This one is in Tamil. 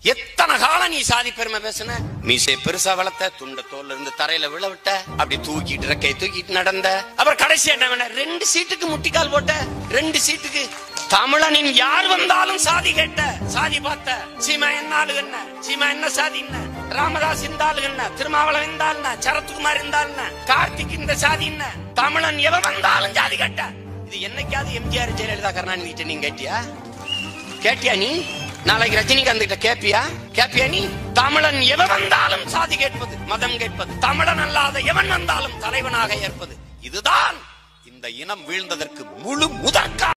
எத்தனை காலம் நீ சாதி பெருமை பேசுன மீசை பெருசா வளர்த்த துண்ட தோல்ல இருந்து தரையில விழ விட்ட அப்படி தூக்கிட்டு ரெக்கை தூக்கிட்டு நடந்த அப்புறம் கடைசி என்ன வேணா ரெண்டு சீட்டுக்கு முட்டிக்கால் போட்ட ரெண்டு சீட்டுக்கு தமிழனின் யார் வந்தாலும் சாதி கேட்ட சாதி பார்த்த சீமா என்ன ஆளு என்ன சீமா என்ன சாதி என்ன ராமதாஸ் இந்த ஆளு என்ன திருமாவளவன் இந்த ஆளு என்ன சரத்குமார் இந்த ஆளு என்ன கார்த்திக் இந்த சாதி என்ன தமிழன் எவன் வந்தாலும் ஜாதி கேட்ட இது என்னைக்காவது எம்ஜிஆர் ஜெயலலிதா கருணாநிதி கிட்ட நீங்க கேட்டியா கேட்டியா நீ நாளைக்கு ரஜினிகாந்த் கிட்ட கேப்பியா கேப்பியா நீ தமிழன் எவன் வந்தாலும் சாதி கேட்பது மதம் கேட்பது தமிழன் அல்லாத எவன் வந்தாலும் தலைவனாக ஏற்பது இதுதான் இந்த இனம் வீழ்ந்ததற்கு முழு முதற்கா